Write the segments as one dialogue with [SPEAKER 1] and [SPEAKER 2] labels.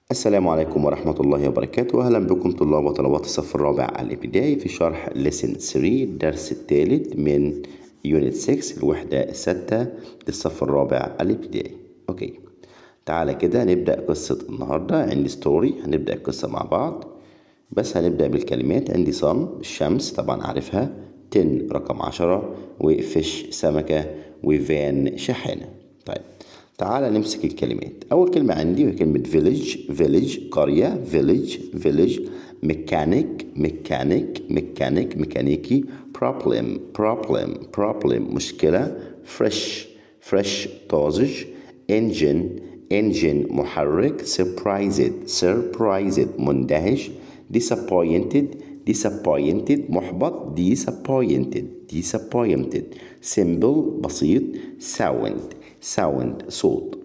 [SPEAKER 1] السلام عليكم ورحمة الله وبركاته أهلا بكم طلاب وطلبات الصف الرابع الابتدائي في شرح lesson 3 الدرس الثالث من unit 6 الوحدة الستة للصف الرابع الابتدائي أوكي تعالى كده نبدأ قصة النهاردة عندي ستوري هنبدأ القصة مع بعض بس هنبدأ بالكلمات عندي صن الشمس طبعا عارفها تن رقم عشرة وفش سمكة وفان شاحنة طيب تعال نمسك الكلمات أول كلمة عندي وهي كلمة village village قرية village village mechanic mechanic mechanic ميكانيكي problem problem problem مشكلة fresh fresh طازج engine engine محرك surprised surprised مندهش disappointed disappointed محبط disappointed disappointed simple بسيط sound sound صوت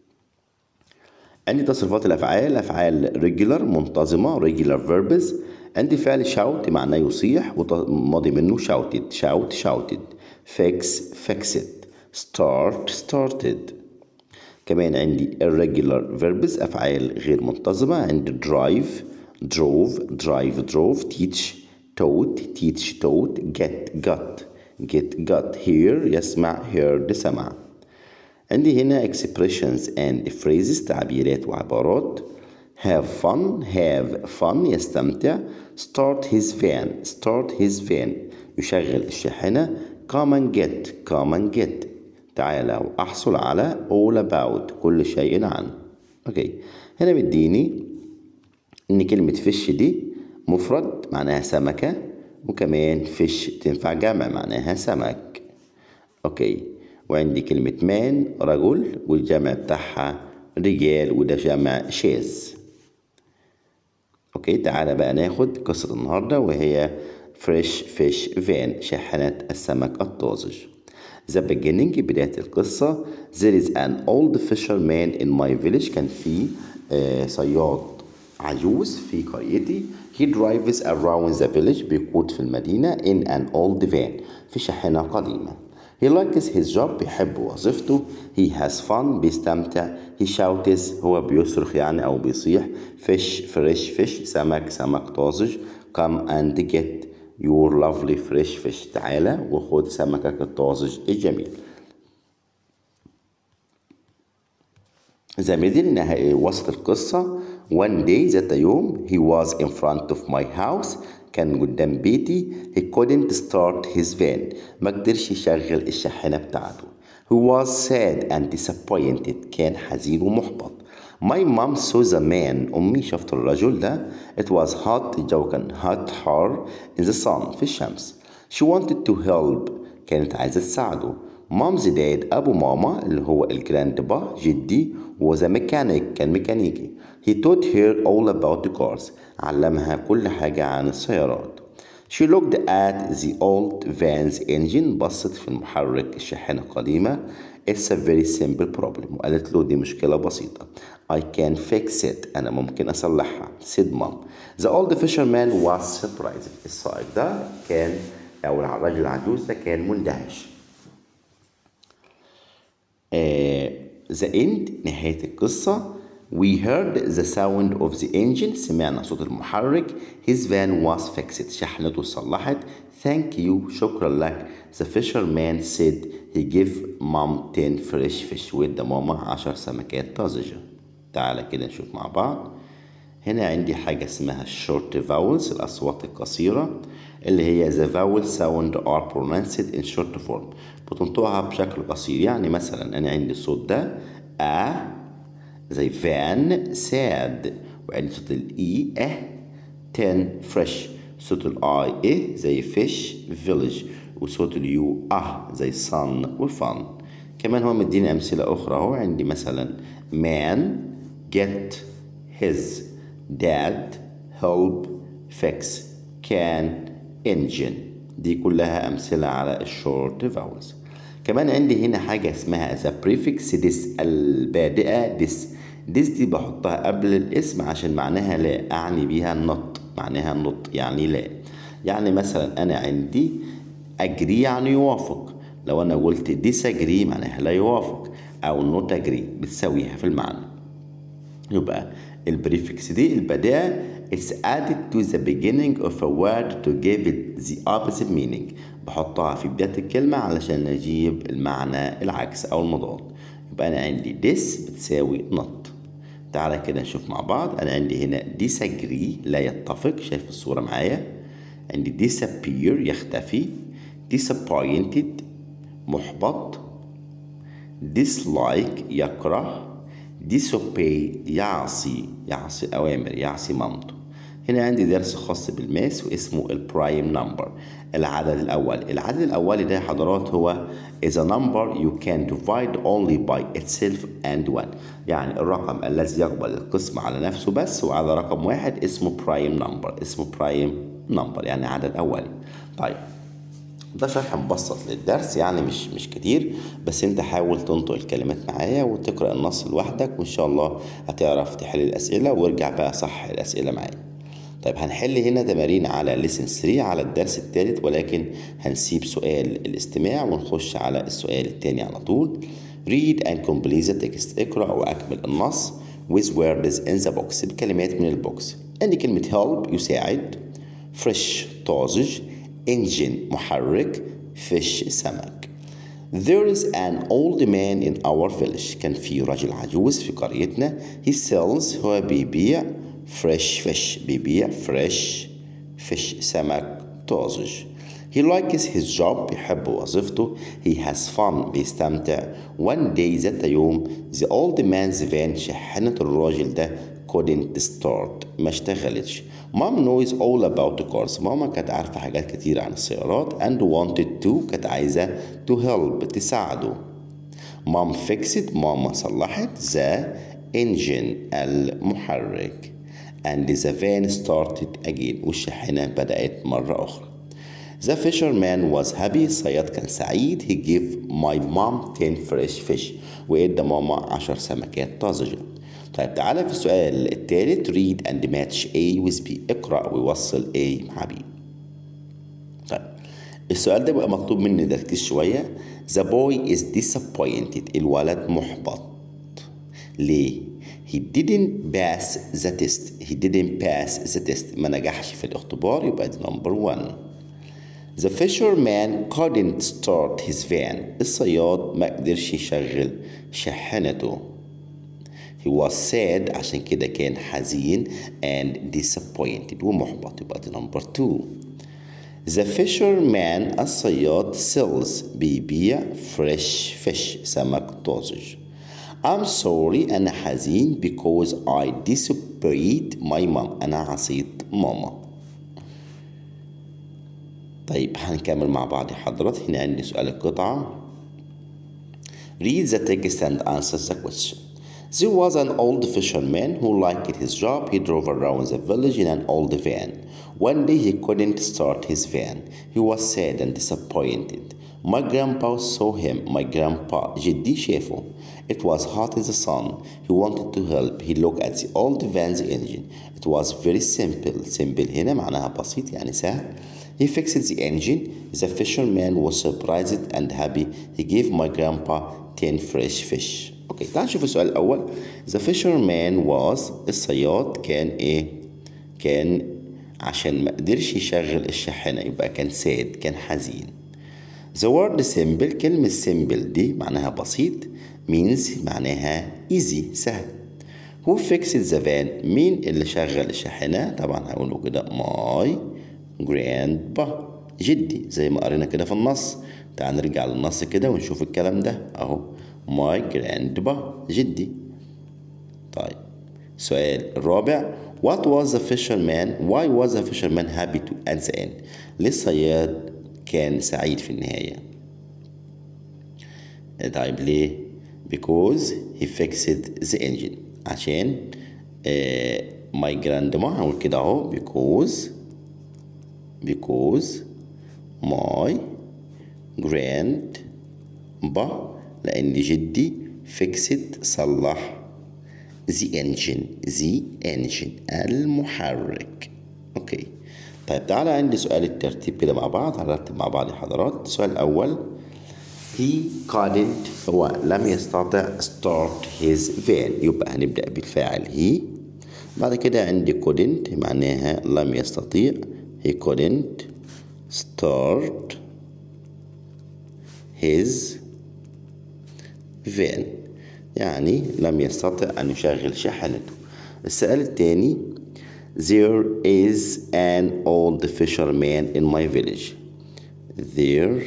[SPEAKER 1] عندي تصريفات الأفعال أفعال regular منتظمة regular verbs عندي فعل shout معناه يصيح وماضي منه shouted shout shouted fix fixed start started كمان عندي irregular verbs أفعال غير منتظمة عندي drive drove drive drove teach taught teach taught get got get got hear يسمع heard سمع عندي هنا expressions and phrases تعبيرات وعبارات have fun have fun يستمتع start his van start his van يشغل الشاحنة come and get come and get تعالى وأحصل على all about كل شيء عن أوكي هنا مديني إن كلمة فش دي مفرد معناها سمكة وكمان فش تنفع جمع معناها سمك أوكي وعندي كلمة مان رجل والجمع بتاعها رجال وده جمع شاذ اوكي تعالى بقى ناخد قصة النهاردة وهي فريش فيش فان شاحنة السمك الطازج The beginning بداية القصة There is an old fisherman in my village كان في آه صياد عجوز في قريتي He drives around the village بيقود في المدينة in an old van في شاحنة قديمة He likes his job بيحب وظيفته He has fun بيستمتع He shouts هو بيصرخ يعني أو بيصيح Fish fresh fish سمك سمك طازج Come and get your lovely fresh fish تعالى وخد سمكك الطازج الجميل The middle وسط القصة One day ذات يوم he was in front of my house كان قدام بيتي he couldn't start his van ما قدرش يشغل الشاحنة بتاعته he was sad and disappointed كان حزين ومحبط my mom saw the man أمي شفت الرجل ده it was hot الجو كان hot حار in the sun في الشمس she wanted to help كانت عايزة تساعده mom's dad أبو ماما اللي هو الجراند با جدي was a mechanic كان ميكانيكي he taught her all about the cars علمها كل حاجة عن السيارات she looked at the old van's engine بصت في المحرك الشاحنة القديمة it's a very simple problem وقالت له دي مشكلة بسيطة I can fix it أنا ممكن أصلحها said mom the old fisherman was surprised الصائب ده كان أو الراجل العجوز ده كان مندهش آه the end نهاية القصة We heard the sound of the engine سمعنا صوت المحرك His van was fixed شحنته صلحت Thank you شكرا لك The fisherman said he gave mom 10 fresh fish وادى ماما 10 سمكات طازجة تعالى كده نشوف مع بعض هنا عندي حاجة اسمها short vowels الأصوات القصيرة اللي هي the vowel sound are pronounced in short form بتنطقها بشكل قصير يعني مثلا أنا عندي الصوت ده أ زي فان ساد وعندي صوت الاي اه تن فريش صوت الاي ايه زي فيش فيلج وصوت اليو اه زي صن وفن كمان هو مديني امثله اخرى اهو عندي مثلا man get his dad help fix can engine دي كلها امثله على الشورت فاولز كمان عندي هنا حاجه اسمها ذا بريفكس ديس البادئه ديس ديس دي بحطها قبل الاسم عشان معناها لا أعني بيها النط معناها النط يعني لا يعني مثلا أنا عندي أجري يعني يوافق لو أنا قلت disagree معناها لا يوافق أو not agree بتساويها في المعنى يبقى البريفكس دي البداية it's added to the beginning of a word to give it the opposite meaning بحطها في بداية الكلمة علشان نجيب المعنى العكس أو المضاد يبقى أنا عندي this بتساوي not تعالى كده نشوف مع بعض أنا عندي هنا disagree لا يتفق شايف الصورة معايا عندي disappear يختفي disappointed محبط dislike يكره disobey يعصي يعصي أوامر يعصي مامته هنا عندي درس خاص بالماس واسمه البرايم نمبر العدد الأولي العدد الأولي ده يا حضرات هو is a number you can divide only by itself and one يعني الرقم الذي يقبل القسم على نفسه بس وعلى رقم واحد اسمه برايم نمبر اسمه برايم نمبر يعني عدد أولي طيب ده شرح مبسط للدرس يعني مش مش كتير بس انت حاول تنطق الكلمات معايا وتقرا النص لوحدك وان شاء الله هتعرف تحل الاسئله وارجع بقى صح الاسئله معايا طيب هنحل هنا تمارين على ليسن 3 على الدرس الثالث ولكن هنسيب سؤال الاستماع ونخش على السؤال الثاني على طول read and complete the text اقرا واكمل النص with words in the box بكلمات من البوكس عندي كلمه help يساعد fresh طازج engine محرك fish سمك There is an old man in our village كان في رجل عجوز في قريتنا he sells هو بيبيع fresh fish بيبيع fresh fish سمك طازج He likes his job بيحب وظيفته He has fun بيستمتع One day ذات يوم The old man's van شحنة الراجل ده couldn't start ما اشتغلتش Mom knows all about the cars ماما كانت عارفة حاجات كتير عن السيارات and wanted to كانت عايزة to help تساعده Mom fixed ماما صلحت the engine المحرك and the van started again والشاحنة بدأت مرة أخرى The fisherman was happy الصياد كان سعيد he gave my mom 10 fresh fish وإدى ماما 10 سمكات طازجة طيب تعالى في السؤال الثالث read and match A with B اقرأ ووصل A مع B طيب السؤال ده بقى مطلوب مني تركيز شوية The boy is disappointed الولد محبط ليه؟ He didn't pass the test He didn't pass the test ما نجحش في الاختبار يبقى دي number one The fisherman couldn't start his van الصياد ما قدرش يشغل شاحنته He was sad عشان كده كان حزين and disappointed ومحبط يبقى دي number two The fisherman الصياد sells بيبيع fresh fish سمك طازج I'm sorry أنا حزين because I disobeyed my mom أنا عصيت ماما طيب هنكمل مع بعض يا حضرات هنا عندي سؤال القطعة Read the text and answer the question There was an old fisherman who liked his job. He drove around the village in an old van. One day he couldn't start his van. He was sad and disappointed. My grandpa saw him. My grandpa جدي شافه. It was hot in the sun. He wanted to help. He looked at the old van's engine. It was very simple. Simple هنا معناها بسيط يعني سهل. He fixed the engine. The fisherman was surprised and happy. He gave my grandpa 10 fresh fish. اوكي تعال نشوف السؤال الاول the fisherman was الصياد كان ايه كان عشان ما قدرش يشغل الشاحنة يبقى كان ساد كان حزين the word simple كلمة simple دي معناها بسيط means معناها easy سهل who fixed the van مين اللي شغل الشاحنة طبعا هقوله كده my grandpa جدي زي ما قرينا كده في النص تعال نرجع للنص كده ونشوف الكلام ده اهو my grandpa جدي طيب السؤال الرابع what was the fisherman why was the fisherman happy to at the end ليه الصياد كان سعيد في النهاية طيب ليه because he fixed the engine عشان uh, my grandma هقول كده اهو because because my grandpa لأن جدي فيكسد صلح the engine the engine المحرك اوكي طيب تعالى عندي سؤال الترتيب كده مع بعض هنرتب مع بعض يا حضرات السؤال الأول he couldn't هو لم يستطع start his van يبقى هنبدأ بالفاعل he بعد كده عندي couldn't معناها لم يستطيع he couldn't start his van يعني لم يستطع أن يشغل شاحنته السؤال الثاني There is an old fisherman in my village There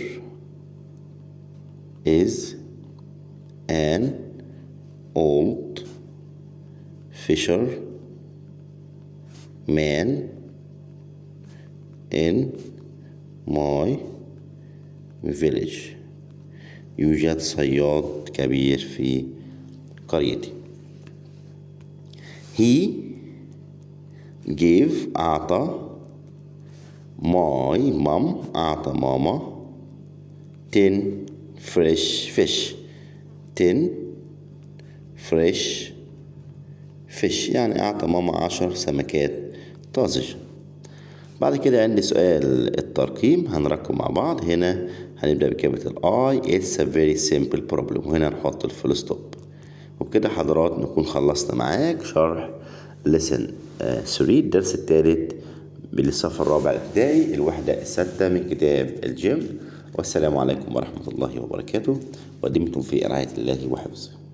[SPEAKER 1] is an old fisherman in my village يوجد صياد كبير في قريتي he gave أعطى my mom أعطى ماما ten fresh fish ten fresh fish يعني أعطى ماما عشر سمكات طازجة بعد كده عندي سؤال الترقيم هنركب مع بعض هنا هنبدأ بكلمة الآي it's a very simple problem وهنا نحط الفول ستوب وبكده حضرات نكون خلصنا معاك شرح lesson 3 الدرس الثالث بالصف الرابع الابتدائي الوحدة السادسة من كتاب الجيم والسلام عليكم ورحمة الله وبركاته ودمتم في رعاية الله وحفظه